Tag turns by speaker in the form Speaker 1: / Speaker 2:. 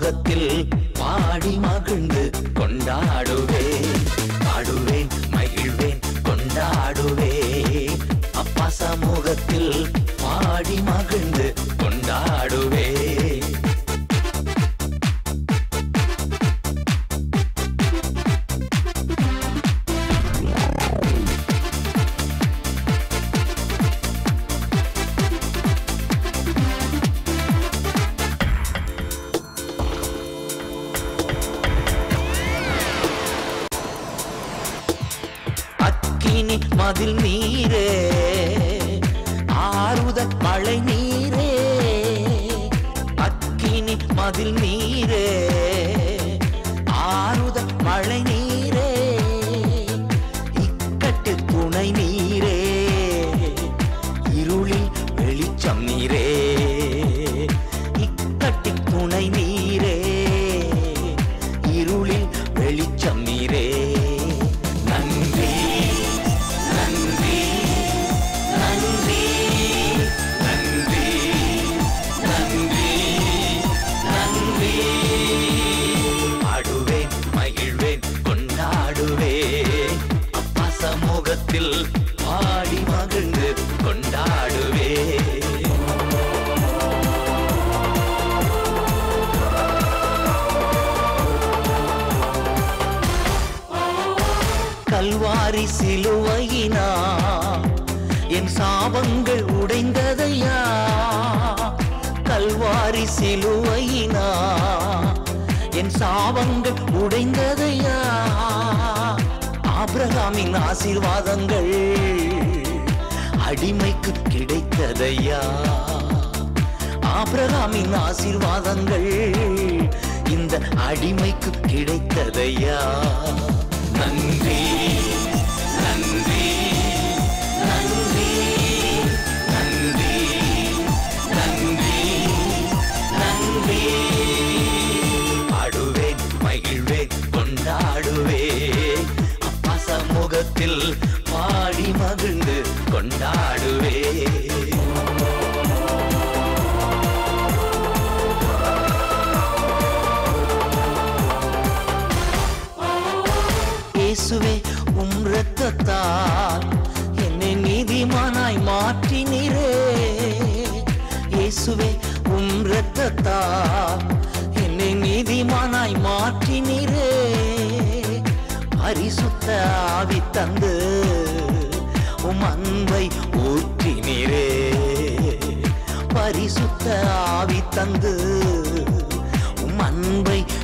Speaker 1: சமூகத்தில் பாடி மகிழ்ந்து கொண்டாடுவேன் பாடுவேன் மகிழ்வேன் கொண்டாடுவேன் அப்பா சமூகத்தில் பாடி மகிழ்ந்து கொண்டாடுவேன் அக்கினி மதில் நீரே ஆறுத மழை நீரே அக்கினி மதில் நீரே ஆறுத மழை நீரே இக்கட்டு துணை நீரே இருளில் வெளிச்சம் நீரே இக்கட்டு துணை நீரே இருளில் வெளிச்சம் நீரே நன்றி நன்றி நன்றி நன்றி நன்றி நன்றி பாடுவேன் மகிழ்வேன் கொண்டாடுவேன் அப்பா சமூகத்தில் பாடி மகிழ்ந்து கொண்டாடுவேன் கல்வாரி சிலுவையினா என் சாபங்கள் உடைந்ததையா கல்வாரி சிலுவையினா என் சாபங்கள் உடைந்ததையா ஆபிரகாமின் ஆசீர்வாதங்கள் அடிமைக்கு கிடைத்ததையா ஆபிரகாமின் ஆசீர்வாதங்கள் இந்த அடிமைக்கு கிடைத்ததையா நன்றி நன்றி நன்றி நன்றி நன்றி நன்றி பாடுவேன் மகிழ்வேன் கொண்டாடுவேன் அப்பா சமூகத்தில் பாடி மகிழ்ந்து கொண்டாடுவேன் இயேசுவே உம் இரத்தத்தால் என்னை நீதிமானாய் மாற்றினீரே இயேசுவே உம் இரத்தத்தால் என்னை நீதிமானாய் மாற்றினீரே பரிசுத்த ஆவி தந்து உம் அன்பை ஊற்றினீரே பரிசுத்த ஆவி தந்து உம் அன்பை